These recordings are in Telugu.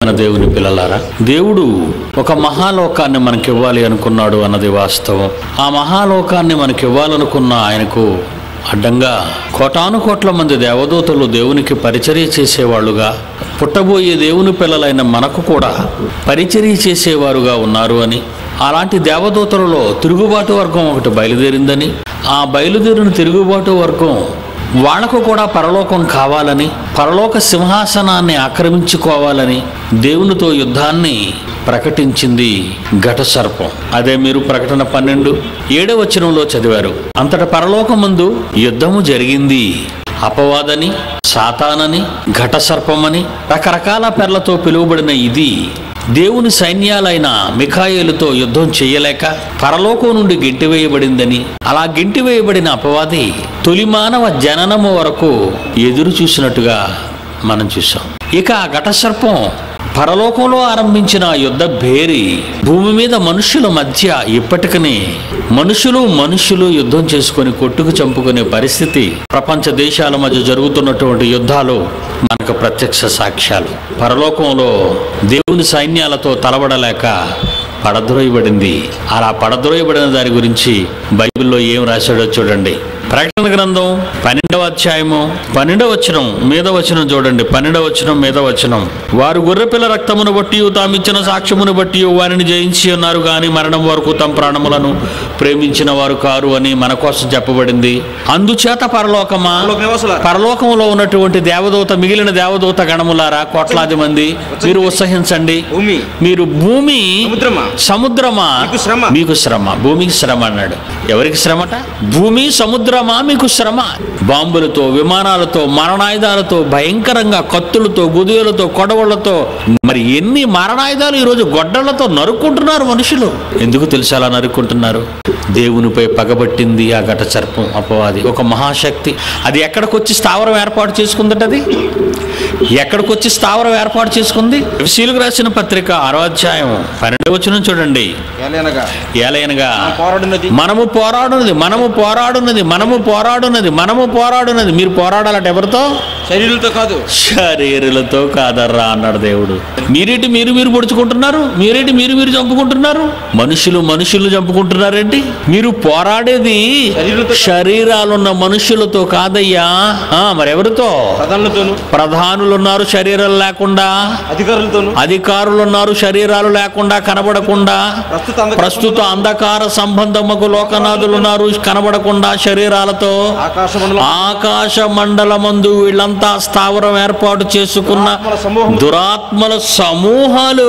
మన దేవుని పిల్లలారా దేవుడు ఒక మహాలోకాన్ని మనకి ఇవ్వాలి అనుకున్నాడు అన్నది వాస్తవం ఆ మహాలోకాన్ని మనకి ఇవ్వాలనుకున్న ఆయనకు అడ్డంగా కోటాను కోట్ల మంది దేవదూతలు దేవునికి పరిచర్య చేసేవాళ్ళుగా పుట్టబోయే దేవుని పిల్లలైన మనకు కూడా పరిచర్య చేసేవారుగా ఉన్నారు అని అలాంటి దేవదూతలలో తిరుగుబాటు వర్గం ఒకటి బయలుదేరిందని ఆ బయలుదేరిన తిరుగుబాటు వర్గం వాళ్లకు కూడా పరలోకం కావాలని పరలోక సింహాసనాన్ని ఆక్రమించుకోవాలని దేవునితో యుద్ధాన్ని ప్రకటించింది ఘట సర్పం అదే మీరు ప్రకటన పన్నెండు ఏడవ వచనంలో చదివారు అంతట పరలోకమందు యుద్ధము జరిగింది అపవాదని సాతానని ఘట సర్పమని రకరకాల పెర్లతో పిలువబడిన ఇది దేవుని సైన్యాలైన మిఖాయేలుతో యుద్ధం చేయలేక పరలోకం నుండి గెంటివేయబడిందని అలా గెంటివేయబడిన అపవాది తొలి మానవ జననము వరకు ఎదురు చూసినట్టుగా మనం చూసాం ఇక ఆ ఘటసర్పం పరలోకంలో ఆరంభించిన ఆ యుద్ధ భేరి భూమి మీద మనుషుల మధ్య ఇప్పటికనే మనుషులు మనుషులు యుద్ధం చేసుకొని కొట్టుకు చంపుకునే పరిస్థితి ప్రపంచ దేశాల మధ్య జరుగుతున్నటువంటి యుద్ధాలు మనకు ప్రత్యక్ష సాక్ష్యాలు పరలోకంలో దేవుని సైన్యాలతో తలబడలేక పడద్రోయబడింది అలా పడద్రోయబడిన దాని గురించి బైబిల్లో ఏం రాశాడో చూడండి ప్రకటన గ్రంథం పన్నెండవ అధ్యాయము పన్నెండవ వచనం మీద వచనం చూడండి పన్నెండవ వచనం మీద వచనం వారు గొర్రెపిల్ల రక్తమును బట్టి తామిచ్చిన సాక్ష్యమును బట్టి వారిని జయించి ఉన్నారు కానీ మరణం వరకు తమ ప్రాణములను ప్రేమించిన వారు కారు అని మన కోసం చెప్పబడింది అందుచేత పరలోకమా పరలోక నివాసులారా. పరలోకంలో ఉన్నటువంటి దేవదూత మిగిలిన దేవదూత గణములారా కోట్లాది మంది మీరు ఉత్సహించండి భూమి మీరు భూమి సముద్రమా సముద్రమా మీకు శ్రమ. మీకు శ్రమ భూమికి శ్రమ అన్నాడు ఎవరికి శ్రమట భూమి సముద్రమా మీకు శ్రమ బాంబులతో విమానాలతో మరణాయుధాలతో భయంకరంగా కత్తులతో గుదియలతో కొడవళ్లతో మరి ఎన్ని మరణాయుధాలు ఈరోజు గొడ్డళ్లతో నరుక్కుంటున్నారు మనుషులు ఎందుకు తెలుసు అలా నరుక్కుంటున్నారు దేవునిపై పగబట్టింది ఆ ఘట సర్పం అపవాది ఒక మహాశక్తి అది ఎక్కడికొచ్చి స్థావరం ఏర్పాటు చేసుకుందట అది ఎక్కడికొచ్చి స్థావరం ఏర్పాటు చేసుకుంది ఎఫ్సీలకు రాసిన పత్రిక ఆరో అధ్యాయం పన్నెండు వచ్చిన చూడండి ఏలైనగా ఏలైనగా పోరాడినది మనము పోరాడున్నది మనము పోరాడున్నది మనము పోరాడున్నది మనము పోరాడున్నది మీరు పోరాడాలంటే ఎవరితో శరీరులతో కాదు శరీరులతో కాదర్రా అన్నాడు దేవుడు మీరేంటి మీరు మీరు పొడుచుకుంటున్నారు మీరేంటి మీరు మీరు చంపుకుంటున్నారు మనుషులు మనుషులు చంపుకుంటున్నారేంటి మీరు పోరాడేది శరీరులతో శరీరాలున్న మనుషులతో కాదయ్యా ఆ, మరెవరితో ప్రధానులతోను ప్రధానులు ఉన్నారు శరీరాలు లేకుండా అధికారులతోను అధికారులు ఉన్నారు శరీరాలు లేకుండా కనబడకుండా ప్రస్తుత అంధకార ప్రస్తుత అంధకార సంబంధముకు లోకనాథులు ఉన్నారు కనబడకుండా శరీరాలతో ఆకాశమండలం ఆకాశ మండలమందు వీళ్ళంతా స్థావరం ఏర్పాటు చేసుకున్న దురాత్మల సమూహం. దురాత్మల సమూహాలు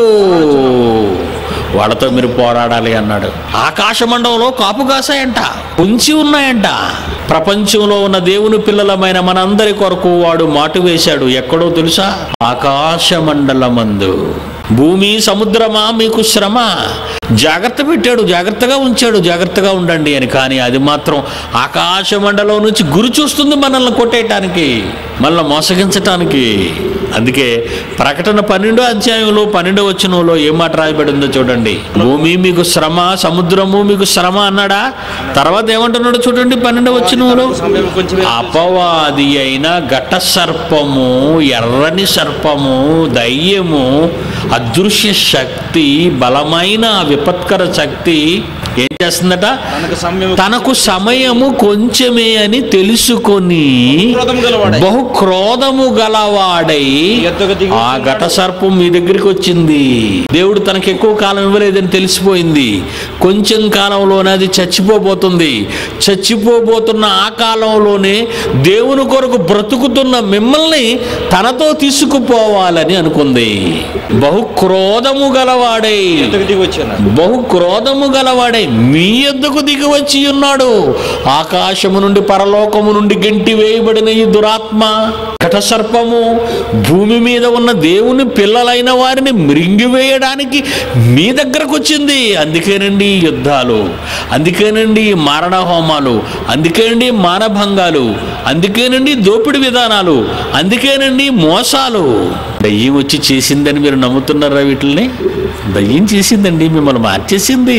వాళ్ళతో మీరు పోరాడాలి అన్నాడు ఆకాశ మండలంలో కాపు కాసాయంట ఉంచి ఉన్నాయంట ప్రపంచంలో ఉన్న దేవుని పిల్లలమైన మనందరి కొరకు వాడు మాటు వేశాడు ఎక్కడో తెలుసా ఆకాశ మండలమందు భూమి సముద్రమా మీకు శ్రమ జాగ్రత్త పెట్టాడు జాగ్రత్తగా ఉంచాడు జాగ్రత్తగా ఉండండి అని కానీ అది మాత్రం ఆకాశ మండలం నుంచి గురి చూస్తుంది మనల్ని కొట్టేయటానికి మనల్ని మోసగించటానికి అందుకే ప్రకటన పన్నెండో అధ్యాయంలో పన్నెండో వచనంలో ఏం మాట రాయబడిందో చూడండి భూమి మీకు శ్రమ సముద్రము మీకు శ్రమ అన్నాడా తర్వాత ఏమంటున్నాడు చూడండి పన్నెండో వచనంలో సమయం కొంచెం అపవాది అయిన ఘట సర్పము ఎర్రని సర్పము దయ్యము అదృశ్య శక్తి బలమైన విపత్కర శక్తి ఏం చేస్తుందట తనకు సమయం తనకు సమయము కొంచెమే అని తెలుసుకొని క్రోధం గలవాడై బహు క్రోధము గలవాడై ఎద్దుకు దిగి ఆ ఘట సర్పం మీ దగ్గరికి వచ్చింది దేవుడు తనకి ఎక్కువ కాలం ఇవ్వలేదని తెలిసిపోయింది కొంచెం కాలంలోనే అది చచ్చిపోబోతుంది చచ్చిపోబోతున్న ఆ కాలంలోనే దేవుని కొరకు బ్రతుకుతున్న మిమ్మల్ని తనతో తీసుకుపోవాలని అనుకుంది బహు క్రోధము గలవాడై ఎద్దుకు దిగి వచ్చాను బహు క్రోధము గలవాడై మీ ఎద్దుకు దిగి వచ్చి ఉన్నాడు ఆకాశము నుండి పరలోకము నుండి గెంటి వేయబడిన ఈ దురాత్మ ఘటసర్పము భూమి మీద ఉన్న దేవుని పిల్లలైన వారిని మృంగివేయడానికి మీ దగ్గరకు వచ్చింది అందుకేనండి ఈ యుద్ధాలు అందుకేనండి ఈ మారణ హోమాలు అందుకేనండి మానభంగాలు అందుకేనండి దోపిడి విధానాలు అందుకేనండి మోసాలు దయ్యం వచ్చి చేసిందని మీరు నమ్ముతున్నారా వీటిని దయ్యం చేసిందండి మిమ్మల్ని మార్చేసింది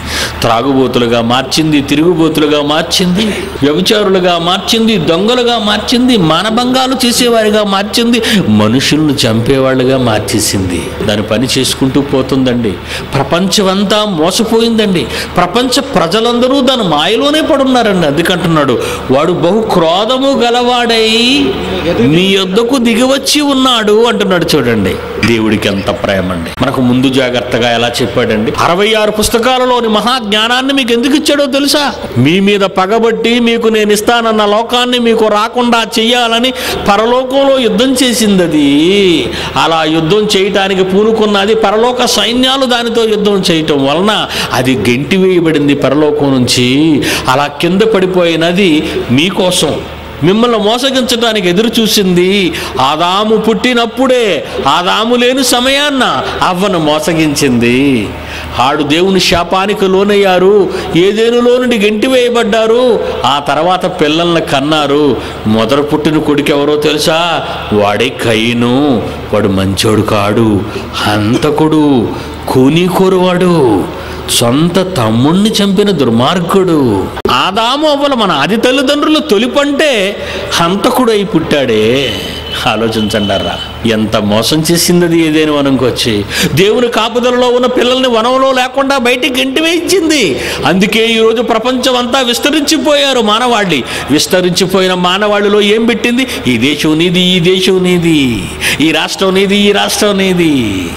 త్రాగుబోతులుగా మార్చింది తిరుగుబోతులుగా మార్చింది వ్యభిచారులుగా మార్చింది దొంగలుగా మార్చింది మానభంగాలు చేసేవారిగా మార్చింది మనుషులను చంపేవాళ్ళుగా మార్చేసింది దాని పని చేసుకుంటూ పోతుందండి ప్రపంచమంతా మోసపోయిందండి ప్రపంచ ప్రజలందరూ దాని మాయలోనే పడున్నారండి అందుకంటున్నాడు వాడు బహు క్రోధము గలవాడై నీ యొద్దకు దిగివచ్చి ఉన్నాడు అంటున్నాడు చూడండి దేవుడికి ఎంత ప్రేమ అండి మనకు ముందు జాగ్రత్తగా ఎలా చెప్పాడండి అరవై ఆరు పుస్తకాలలోని మహా జ్ఞానాన్ని మీకు ఎందుకు ఇచ్చాడో తెలుసా మీ మీద పగబట్టి మీకు నేను ఇస్తానన్న లోకాన్ని మీకు రాకుండా చెయ్యాలని పరలోకంలో యుద్ధం చేసింది అది అలా యుద్ధం చేయటానికి పూనుకున్నది పరలోక సైన్యాలు దానితో యుద్ధం చేయటం వలన అది గెంటి వేయబడింది పరలోకం నుంచి అలా కింద పడిపోయినది మీకోసం మిమ్మల్ని మోసగించడానికి ఎదురు చూసింది ఆదాము పుట్టినప్పుడే ఆదాము లేని సమయాన్న అవ్వను మోసగించింది ఆడు దేవుని శాపానికి లోనయ్యారు ఏదేనులో నుండి గెంటి వేయబడ్డారు ఆ తర్వాత పిల్లల్ని కన్నారు మొదట పుట్టిన కొడుకు ఎవరో తెలుసా వాడే కయ్యను వాడు మంచోడు కాడు హంతకుడు కూనీకోరువాడు సొంత తమ్ముణ్ణి చంపిన దుర్మార్గుడు ఆదాము అవ్వల మన ఆది తల్లిదండ్రులు తొలిపంటే హంతకుడై పుట్టాడే ఆలోచించండారా ఎంత మోసం చేసింది అది ఏదేని వనంకొచ్చి దేవుని కాపుదలలో ఉన్న పిల్లల్ని వనంలో లేకుండా బయటికి ఇంటి వేయించింది అందుకే ఈరోజు ప్రపంచం అంతా విస్తరించిపోయారు మానవాళి విస్తరించిపోయిన మానవాళిలో ఏం పెట్టింది ఈ దేశం నీది ఈ దేశం నీది ఈ రాష్ట్రం నీది ఈ రాష్ట్రం నీది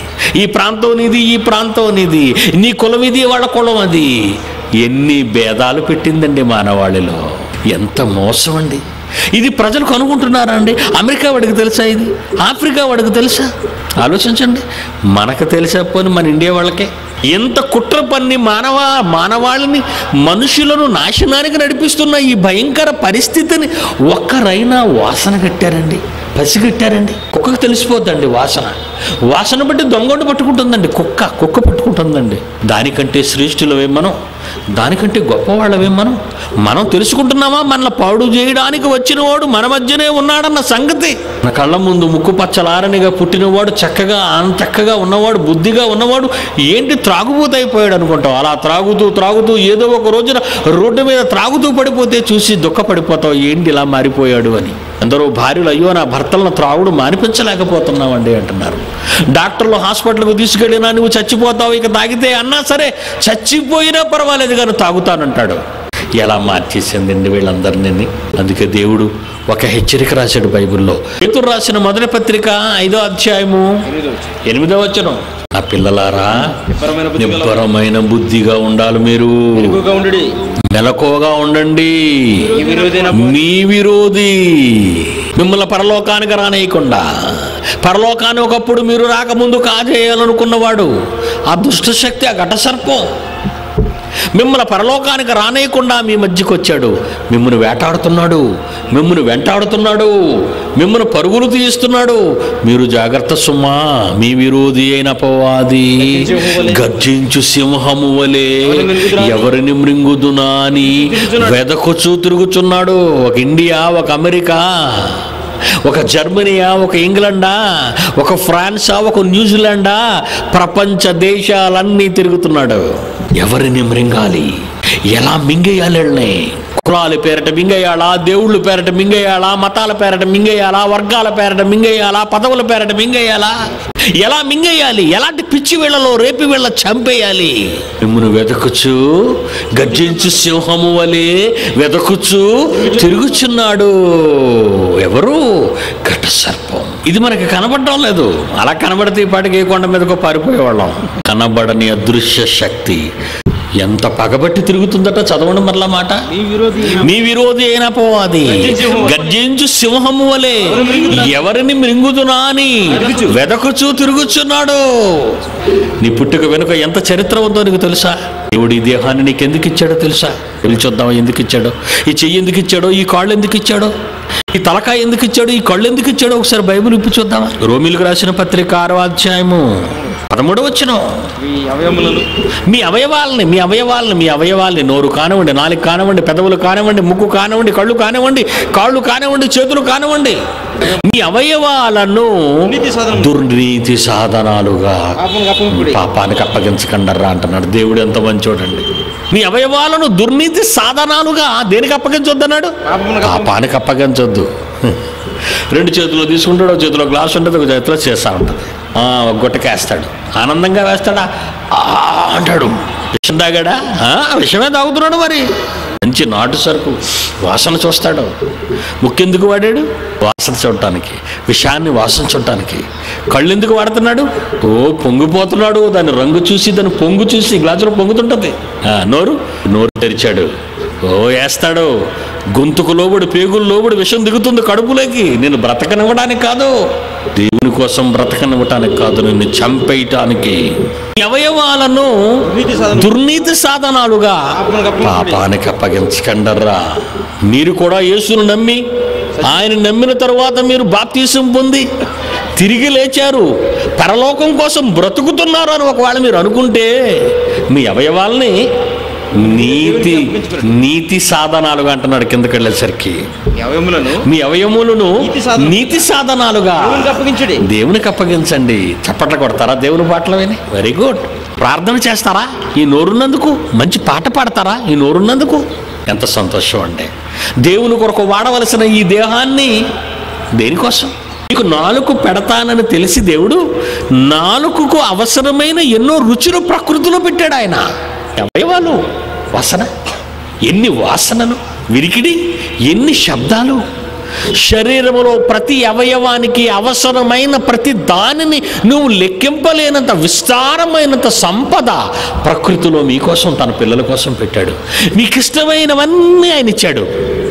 ఈ ప్రాంతం నీది ఈ ప్రాంతం నీది నీ కులం ఇది వాళ్ళ కులం అది ఎన్ని భేదాలు పెట్టిందండి మానవాళిలో ఎంత మోసం అండి ఇది ప్రజలు కనుక్కుంటున్నారా అండి అమెరికా వాడికి తెలుసా ఇది ఆఫ్రికా వాడికి తెలుసా ఆలోచించండి మనకు తెలిసా పోని మన ఇండియా వాళ్ళకే ఎంత కుట్ర పన్ని మానవ మానవాళిని మనుషులను నాశనానికి నడిపిస్తున్న ఈ భయంకర పరిస్థితిని ఒక్కరైనా వాసన కట్టారండి పసిగట్టారండి కుక్కకు తెలిసిపోద్దండి వాసన వాసన బట్టి దొంగొండ పట్టుకుంటుందండి కుక్క కుక్క పట్టుకుంటుందండి దానికంటే శ్రేష్ఠులవే మనం దానికంటే గొప్పవాళ్ళవే మనం మనం తెలుసుకుంటున్నామా మనల్ని పాడు చేయడానికి వచ్చినవాడు మన మధ్యనే ఉన్నాడన్న సంగతి మన కళ్ళ ముందు ముక్కు పచ్చలారనిగా పుట్టినవాడు చక్కగా ఆన్ చక్కగా ఉన్నవాడు బుద్ధిగా ఉన్నవాడు ఏంటి త్రాగుబోతు అయిపోయాడు అనుకుంటాం అలా త్రాగుతూ త్రాగుతూ ఏదో ఒక రోజున రోడ్డు మీద త్రాగుతూ పడిపోతే చూసి దుఃఖపడిపోతావు ఏంటి ఇలా మారిపోయాడు అని అందరూ భార్యలు అయ్యో నా భర్తలను త్రాగుడు మానిపించలేకపోతున్నామండి అంటున్నారు డాక్టర్లు హాస్పిటల్కు తీసుకెళ్ళినా నువ్వు చచ్చిపోతావు ఇక తాగితే అన్నా సరే చచ్చిపోయినా పర్వాలేదు కానీ తాగుతానంటాడు ఎలా మార్చేసిందండి వీళ్ళందరినీ అందుకే దేవుడు ఒక హెచ్చరిక రాశాడు బైబిల్లో పేతురు రాసిన మొదటి పత్రిక ఐదో అధ్యాయము ఎనిమిదో వచనం నా పిల్లలారా నిబ్బరమైన బుద్ధి గలవాడు. నిబ్బరమైన బుద్ధిగా ఉండాలి మీరు మెలకువగా ఉండుడి మెలకువగా ఉండండి ఈ విరోధైన నీ విరోధి మిమ్మల్ని పరలోకానికి రానేయకుండా పరలోకాన్ని ఒకప్పుడు మీరు రాకముందు కాజేయాలనుకున్నవాడు ఆ దుష్ట శక్తి ఆ ఘట సర్పం మిమ్మల్ని పరలోకానికి రానేయకుండా మీ మధ్యకి వచ్చాడు మిమ్మల్ని వేటాడుతున్నాడు మిమ్మల్ని వెంటాడుతున్నాడు మిమ్మల్ని పరుగులు తీస్తున్నాడు మీరు జాగ్రత్త సుమా మీ విరోధి అయిన అపవాది గర్జించు సింహము వలె ఎవరిని మృంగుదునా అని వెదకొచ్చు తిరుగుచున్నాడు ఒక ఇండియా ఒక అమెరికా ఒక జర్మనీయా ఒక ఇంగ్లండా ఒక ఫ్రాన్సా ఒక న్యూజిలాండా ప్రపంచ దేశాలన్నీ తిరుగుతున్నాడు ఎవరిని మృంగాలి ఎలా మింగేయాలి వీళ్ళని? కులాల పేరట మింగేయాలా దేవుళ్ళ పేరట మింగేయాలా మతాల పేరట మింగేయాలా వర్గాల పేరట మింగేయాలా పదవుల పేరట మింగేయాలా ఎలా మింగేయాలి ఎలాంటి పిచ్చి వీళ్ళలో రేపి వీళ్ళ చంపేయాలి మిమ్మల్ని వెతకుచు గర్జించు సింహము వలె వెతకుచు తిరుగుచున్నాడు ఎవరు ఘట సర్పం ఇది మనకి కనబడడం లేదు అలా కనబడితే ఈ పాటికి ఏ కొండ మీదకో పారిపోయేవాళ్ళం కనబడని అదృశ్య శక్తి ఎంత పగబట్టి తిరుగుతుందట చదవండి మరలా మాట ఈ విరోధి మీ విరోధి అయిన పోవాది గర్జించు సింహము వలె ఎవరిని మృంగుదునా అని వెదకుచూ తిరుగుచున్నాడు నీ పుట్టుక వెనుక ఎంత చరిత్ర ఉందో నీకు తెలుసా దేవుడు ఈ దేహాన్ని నీకు ఎందుకు ఇచ్చాడో తెలుసా పిలిచొద్దాం ఎందుకు ఇచ్చాడో ఈ చెయ్యి ఎందుకు ఇచ్చాడో ఈ కాళ్ళు ఎందుకు ఇచ్చాడో ఈ తలకాయ ఎందుకు ఇచ్చాడు ఈ కళ్ళు ఎందుకు ఇచ్చాడో ఒకసారి బైబిల్ ఇప్పి చూద్దామా రోమిలకు రాసిన పత్రిక ఆరో అధ్యాయము పదమూడవ వచ్చిన ఈ అవయములను మీ అవయవాలని మీ అవయవాలని మీ అవయవాల్ని నోరు కానివ్వండి నాలుగు కానివ్వండి పెదవులు కానివ్వండి ముక్కు కానివ్వండి కళ్ళు కానివ్వండి కాళ్ళు కానివ్వండి చేతులు కానివ్వండి మీ అవయవాలను నీతి సాధనం దుర్నీతి సాధనాలుగా పాపం కప్పముడి పాపానికి అప్పగించకండర్రా అంటున్నాడు దేవుడు ఎంత మంచోడండి మీ అవయవాలను దుర్నీతి సాధనాలుగా దేనికి అప్పగించొద్దన్నాడు పాపమునకు పాపానికి అప్పగించొద్దు రెండు చేతుల్లో తీసుకుంటాడు ఒక చేతిలో గ్లాస్ ఉంటుంది ఒక చేతిలో చేస్తా ఉంటుంది ఆ, ఒక గుట్టకేస్తాడు ఆనందంగా వేస్తాడా ఆ అంటాడు విషం తాగాడా ఆ, విషమే తాగుతున్నాడు మరి మంచి నాటు సరుకు వాసన చూస్తాడు ముక్కెందుకు వాడాడు వాసన చూడటానికి విషాన్ని వాసన చూడటానికి కళ్ళు ఎందుకు వాడుతున్నాడు ఓ పొంగిపోతున్నాడు దాని రంగు చూసి దాని పొంగు చూసి గ్లాసులో పొంగుతుంటుంది ఆ, నోరు నోరు తెరిచాడు ఓ వేస్తాడు గొంతుకు లోబడి పేగులు లోబడి విషం దిగుతుంది కడుపులోకి నేను బ్రతకనివ్వడానికి కాదు దేవుని కోసం బ్రతకనివ్వటానికి కాదు నిన్ను చంపేయటానికి ఈ అవయవాలను దుర్నీతి సాధనం దుర్నీతి సాధనాలుగా పాపమునకు అప్పగించుడి. పాపానికి అప్పగించకండర్రా మీరు కూడా యేసును నమ్మి ఆయన నమ్మిన తరువాత మీరు బాప్తీసం పొంది తిరిగి లేచారు పరలోకం కోసం బ్రతుకుతున్నారు అని ఒకవేళ మీరు అనుకుంటే మీ అవయవాల్ని నీతి నీతి సాధనాలుగా అంటున్నాడు కిందకి వెళ్ళేసరికి ఈ అవయములను మీ అవయములను నీతి సాధన- నీతి సాధనాలుగా దేవునికి అప్పగించుడి దేవునికి అప్పగించండి చప్పట్లు కొడతారా దేవుని పాటలు విని వెరీ గుడ్ ప్రార్థన చేస్తారా ఈ నోరున్నందుకు మంచి పాట పాడతారా ఈ నోరున్నందుకు ఎంత సంతోషం అండి దేవుని కొరకు వాడవలసిన ఈ దేహాన్ని దేనికోసం నీకు నాలుగు పెడతానని తెలిసి దేవుడు నాలుగుకు అవసరమైన ఎన్నో రుచులు ప్రకృతిలో పెట్టాడు ఆయన అవయవాలు వాసన ఎన్ని వాసనలు విరికిడి ఎన్ని శబ్దాలు శరీరములో ప్రతి అవయవానికి అవసరమైన ప్రతి దానిని నువ్వు లెక్కింపలేనంత విస్తారమైనంత సంపద ప్రకృతిలో మీకోసం తన పిల్లల కోసం పెట్టాడు మీకు ఇష్టమైనవన్నీ ఆయన ఇచ్చాడు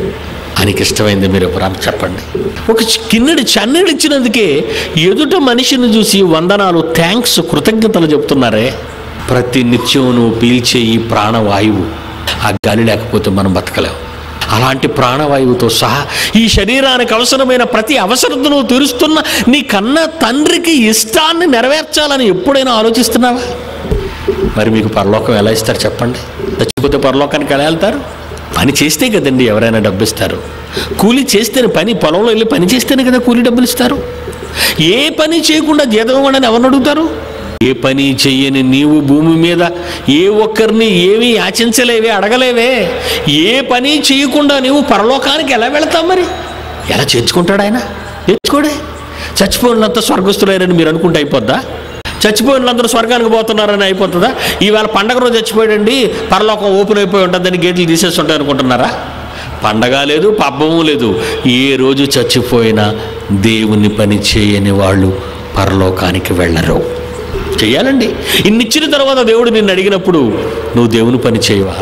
ఆయనకి ఇష్టమైంది మీరు ఎవరు చెప్పండి ఒక కిన్నెడి చన్నీడు ఇచ్చినందుకే ఎదుట మనిషిని చూసి వందనాలు థ్యాంక్స్ కృతజ్ఞతలు చెప్తున్నారే ప్రతి నిత్యం నువ్వు పీల్చే ఈ ప్రాణవాయువు ఆ గాలి లేకపోతే మనం బతకలేం అలాంటి ప్రాణవాయువుతో సహా ఈ శరీరానికి అవసరమైన ప్రతి అవసరత నువ్వు తీరుస్తున్న నీ కన్న తండ్రికి ఇష్టాన్ని నెరవేర్చాలని ఎప్పుడైనా ఆలోచిస్తున్నావా మరి మీకు పరలోకం ఎలా ఇస్తారు చెప్పండి చచ్చిపోతే పరలోకానికి ఎలా వెళ్తారు పని చేస్తే కదండి ఎవరైనా డబ్బు ఇస్తారు కూలి చేస్తేనే పని పొలంలో వెళ్ళి పని చేస్తేనే కదా కూలి డబ్బులు ఇస్తారు ఏ పని చేయకుండా జీతం ఇవ్వడని ఎవరిని అడుగుతారు ఏ పని చెయ్యని నీవు భూమి మీద ఏ ఒక్కరిని ఏమీ యాచించలేవే అడగలేవే ఏ పని చేయకుండా నీవు పరలోకానికి ఎలా వెళతావు మరి ఎలా చేర్చుకుంటాడు ఆయన చేర్చుకోడే చచ్చిపోయినంత స్వర్గస్థులైరని మీరు అనుకుంటే అయిపోద్దా చచ్చిపోయిన వాళ్ళందరూ స్వర్గానికి పోతున్నారని అయిపోతుందా ఈవేళ పండగ రోజు చచ్చిపోయాడండి పరలోకం ఓపెన్ అయిపోయి ఉంటుందని గేట్లు తీసేస్తుంటాయి అనుకుంటున్నారా పండగ లేదు పబ్బము లేదు ఏ రోజు చచ్చిపోయినా దేవుని పని చేయని వాళ్ళు పరలోకానికి వెళ్ళరు చెయ్యాలండి ఇన్నిచ్చిన తర్వాత దేవుడు నిన్ను అడిగినప్పుడు నువ్వు దేవుని పని చేయవా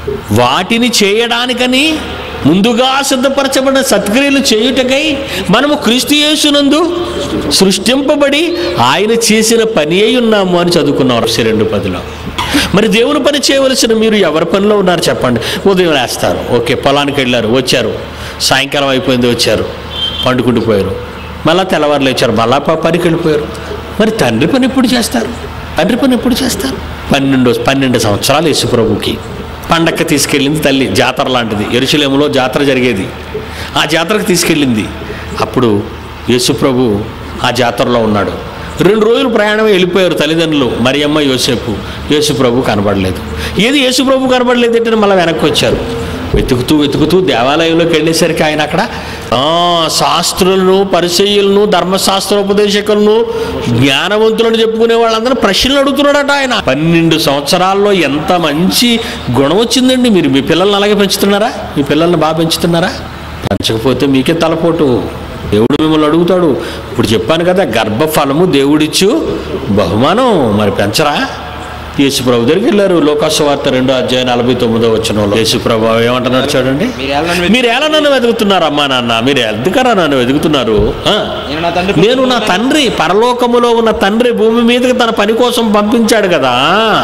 వాటిని చేయడానికని ముందుగా సిద్ధపరచబడిన సత్క్రియలు చేయుటకై మనము క్రీస్తు యేసునందు సృష్టింపబడి ఆయన చేసిన పని అయి ఉన్నాము అని చదువుకున్నాం రాసి రెండు పదిలో మరి దేవుని పని చేయవలసిన మీరు ఎవరి పనిలో ఉన్నారు చెప్పండి ఉదయం వేస్తారు ఓకే పొలానికి వెళ్ళారు వచ్చారు సాయంకాలం అయిపోయింది వచ్చారు పండుకుండిపోయారు మళ్ళా తెల్లవారు లేచారు మళ్ళా ప- పనికి వెళ్ళిపోయారు మరి తండ్రి పని ఎప్పుడు చేస్తారు తండ్రి పని ఎప్పుడు చేస్తారు పన్నెండు పన్నెండు సంవత్సరాలు యేసుప్రభుకి పండక్క తీసుకెళ్ళింది తల్లి జాతర లాంటిది ఎరుశలేములో జాతర జరిగేది ఆ జాతరకు తీసుకెళ్ళింది అప్పుడు యేసుప్రభు ఆ జాతరలో ఉన్నాడు రెండు రోజులు ప్రయాణం వెళ్ళిపోయారు తల్లిదండ్రులు మరియమ్మ యోసేపు యేసుప్రభు కనబడలేదు ఏది యేసుప్రభు కనబడలేదు అంటే మళ్ళీ వెనక్కి వచ్చారు వెతుకుతూ వెతుకుతూ దేవాలయంలోకి వెళ్ళేసరికి ఆయన అక్కడ ఆ, శాస్త్రులను పరిచయులను ధర్మశాస్త్రోపదేశకులను జ్ఞానవంతులను చెప్పుకునే వాళ్ళందరూ ప్రశ్నలు అడుగుతున్నాడట ఆయన పన్నెండు సంవత్సరాల్లో ఎంత మంచి గుణం వచ్చిందండి మీరు మీ పిల్లల్ని అలాగే పెంచుతున్నారా మీ పిల్లల్ని బాగా పెంచుతున్నారా పెంచకపోతే మీకే తలపోటు దేవుడు మిమ్మల్ని అడుగుతాడు ఇప్పుడు చెప్పాను కదా గర్భఫలము దేవుడిచ్చు బహుమానం మరి పెంచరా యేసుప్రభు దగ్గరికి వెళ్ళారు లోకాసువార్త రెండో అధ్యాయం నలభై తొమ్మిదో వచ్చిన యేసుప్రభు ఏమంటున్నాడు చూడండి మీరు ఎలా నన్ను మీరు ఎలా నన్ను వెతుకుతున్నారు అమ్మా నాన్న మీరు ఎందుకరా నన్ను వెతుకుతున్నారు ఆ? నేను నా తండ్రి నేను నా తండ్రి పరలోకములో ఉన్న తండ్రి భూమి మీదకి తన పని కోసం పంపించాడు కదా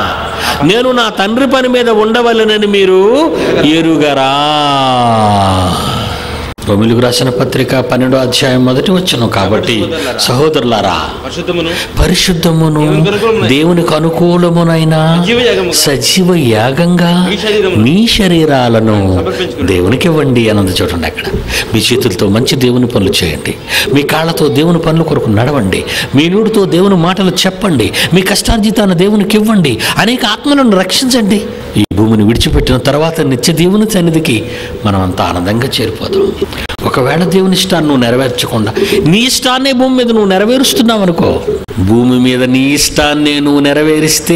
నేను నా తండ్రి పని మీద ఉండవలనని మీరు ఎరుగరా రోమిలకు రాసిన పత్రిక పన్నెండో అధ్యాయం మొదటి వచ్చును కాబట్టి సహోదరులారా పరిశుద్ధమును పరిశుద్ధమును దేవునికి అనుకూలమునైన జీవయాగము సజీవ యాగంగా మీ శరీరమును మీ శరీరాలను సమర్పించుకోండి. దేవునికి ఇవ్వండి అన్నది చూడండి అక్కడ మీ చేతులతో మంచి దేవుని పనులు చేయండి మీ కాళ్ళతో దేవుని పనుల కొరకు నడవండి మీ నోటితో దేవుని మాటలు చెప్పండి మీ కష్టార్జితాన్ని దేవునికి ఇవ్వండి అనేక ఆత్మలను రక్షించండి ఈ భూమిని విడిచిపెట్టిన తర్వాత నిత్య దేవుని సన్నిధికి మనం అంత ఆనందంగా చేరిపోతాం ఒకవేళ దేవుని ఇష్టాన్ని నువ్వు నెరవేర్చకుండా నీ ఇష్టాన్నే భూమి మీద నువ్వు నెరవేరుస్తున్నావు అనుకో భూమి మీద నీ ఇష్టాన్ని నువ్వు నెరవేరిస్తే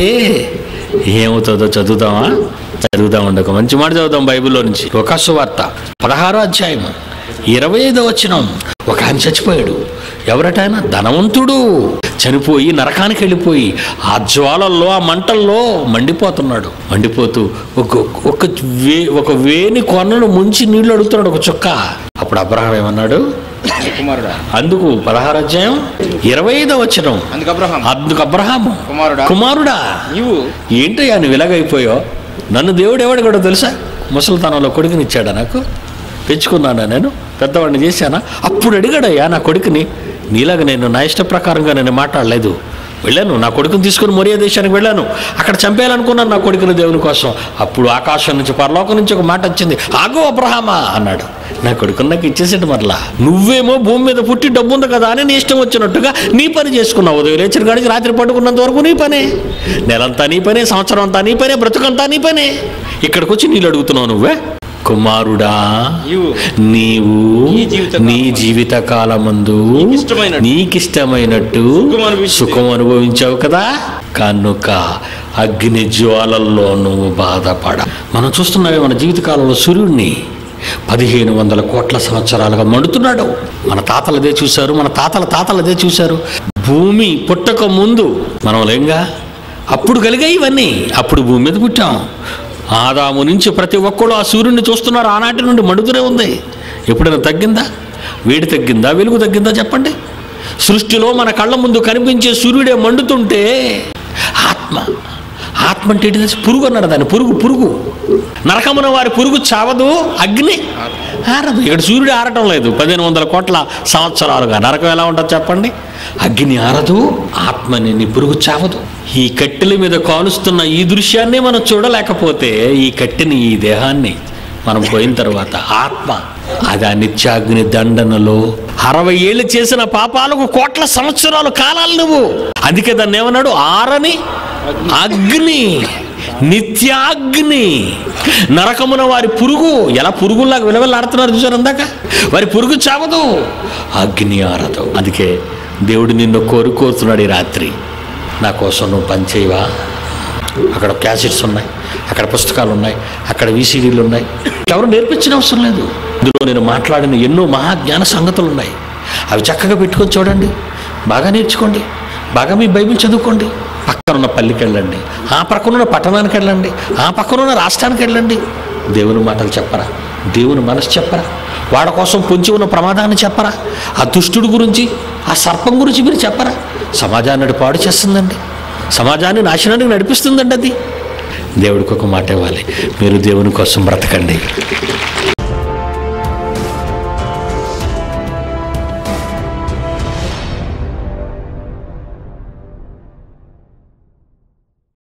ఏమవుతుందో చదువుతామా చదువుదామండి ఒక మంచి మాట చదువుదాం బైబిల్లో నుంచి ఒక వార్త పదహారో అధ్యాయం ఇరవై ఐదో వచ్చినం ఒక ఆయన చచ్చిపోయాడు ఎవరట ఆయన ధనవంతుడు చనిపోయి నరకానికి వెళ్ళిపోయి ఆ జ్వాలల్లో ఆ మంటల్లో మండిపోతున్నాడు మండిపోతూ ఒక ఒక వే ఒక వేని కొనను ముంచి నీళ్లు అడుగుతున్నాడు ఒక చుక్క అప్పుడు అబ్రహం ఏమన్నాడు కుమారుడా అందుకు పదహారు అధ్యాయం ఇరవై ఐదో వచ్చినం అందుకు అబ్రహాం అందుకు అబ్రహాము కుమారుడా కుమారుడా నీవు ఏంటయ్యా నువ్వు ఇలాగైపోయావు నన్ను దేవుడు ఎవడు కూడా తెలుసా ముసలితనంలో కొడుకునిచ్చాడా నాకు పెంచుకున్నానా నేను పెద్దవాడిని చేశానా అప్పుడు అడిగాడయ్యా నా కొడుకుని నీలాగా నేను నా ఇష్ట ప్రకారంగా నేను మాట్లాడలేదు వెళ్ళాను నా కొడుకుని తీసుకుని మొరియా దేశానికి వెళ్ళాను అక్కడ చంపేయాలనుకున్నాను నా కొడుకుని దేవుని కోసం అప్పుడు ఆకాశం నుంచి పరలోకం నుంచి ఒక మాట వచ్చింది ఆగో అబ్రహామా అన్నాడు నా కొడుకుని నాకు ఇచ్చేసేట మరలా నువ్వేమో భూమి మీద పుట్టి డబ్బు ఉంది కదా అని నీ ఇష్టం వచ్చినట్టుగా నీ పని చేసుకున్నావు ఉదయం లేచిన కాడికి రాత్రి పడుకున్నంత వరకు నీ పనే నెలంతా నీ పనే సంవత్సరం అంతా నీ పనే బ్రతుకంతా నీ పనే ఇక్కడికి వచ్చి నీళ్ళు అడుగుతున్నావు నువ్వే కుమారుడా నీవు నీవు నీ జీవిత నీ జీవిత కాలమందు నీకిష్టమైనట్టు నీకిష్టమైనట్టు సుఖం అనుభవించు. సుఖం అనుభవించావు కదా కనుక అగ్ని జ్వాలల్లో నువ్వు బాధపడ మనం చూస్తున్నామే మన జీవితకాలంలో సూర్యుడిని పదిహేను వందల కోట్ల సంవత్సరాలుగా మండుతున్నాడు మన తాతలు అదే చూశారు మన తాతల తాతలు అదే చూశారు భూమి పుట్టక ముందు మనం లేంగా అప్పుడు కలిగాయి ఇవన్నీ అప్పుడు భూమి మీద పుట్టాం ఆదాము నుంచి ప్రతి ఒక్కడు ఆ సూర్యుడిని చూస్తున్నారు ఆనాటి నుండి మండుతూనే ఉంది ఎప్పుడైనా తగ్గిందా వేడి తగ్గిందా వెలుగు తగ్గిందా చెప్పండి సృష్టిలో మన కళ్ళ ముందు కనిపించే సూర్యుడే మండుతుంటే ఆత్మ ఆత్మ అంటే ఏంటి తెలుసా? పురుగు అన్నాడు దాన్ని పురుగు పురుగు నరకమున వారి పురుగు చావదు అగ్ని ఆరదు ఇక్కడ సూర్యుడు ఆరటం లేదు పదిహేను వందల కోట్ల సంవత్సరాలుగా నరకం ఎలా ఉంటుంది చెప్పండి అగ్ని ఆరదు ఆత్మని నీ పురుగు చావదు ఈ కట్టెల మీద కాలుస్తున్న ఈ దృశ్యాన్ని మనం చూడలేకపోతే ఈ కట్టెని ఈ దేహాన్ని మనం పోయిన తర్వాత ఆత్మ అది ఆ నిత్యాగ్ని దండనలో అరవై ఏళ్ళు చేసిన పాపాలకు కోట్ల సంవత్సరాలు కాలాలు నువ్వు అందుకే దాన్ని ఏమన్నాడు ఆరని అగ్ని నిత్యాగ్ని నరకమున వారి పురుగు ఎలా పురుగుల్లాగా విలవెల్లాడుతున్నారు చూసారు అందాక వారి పురుగు చావదు అగ్ని ఆరదు అందుకే దేవుడు నిన్ను కోరుకోతున్నాడు ఈ రాత్రి నా కోసం నువ్వు పని చేయవా అక్కడ క్యాసెట్స్ ఉన్నాయి అక్కడ పుస్తకాలు ఉన్నాయి అక్కడ వీసీడీలు ఉన్నాయి ఎవరు నేర్పించిన అవసరం లేదు ఇందులో నేను మాట్లాడిన ఎన్నో మహాజ్ఞాన సంగతులు ఉన్నాయి అవి చక్కగా పెట్టుకొని చూడండి బాగా నేర్చుకోండి బాగా మీ బైబిల్ చదువుకోండి పక్కనున్న పల్లికి వెళ్ళండి ఆ పక్కనున్న పట్టణానికి వెళ్ళండి ఆ పక్కనున్న రాష్ట్రానికి వెళ్ళండి దేవుని మాటలు చెప్పరా దేవుని మనసు చెప్పరా వాడి కోసం పొంచి ఉన్న ప్రమాదాన్ని చెప్పరా ఆ దుష్టుడు గురించి ఆ సర్పం గురించి మీరు చెప్పరా సమాజాన్ని అది పాడు చేస్తుందండి సమాజాన్ని నాశనానికి నడిపిస్తుందండి అది దేవుడికి ఒక మాట ఇవ్వాలి మీరు దేవుని కోసం బ్రతకండి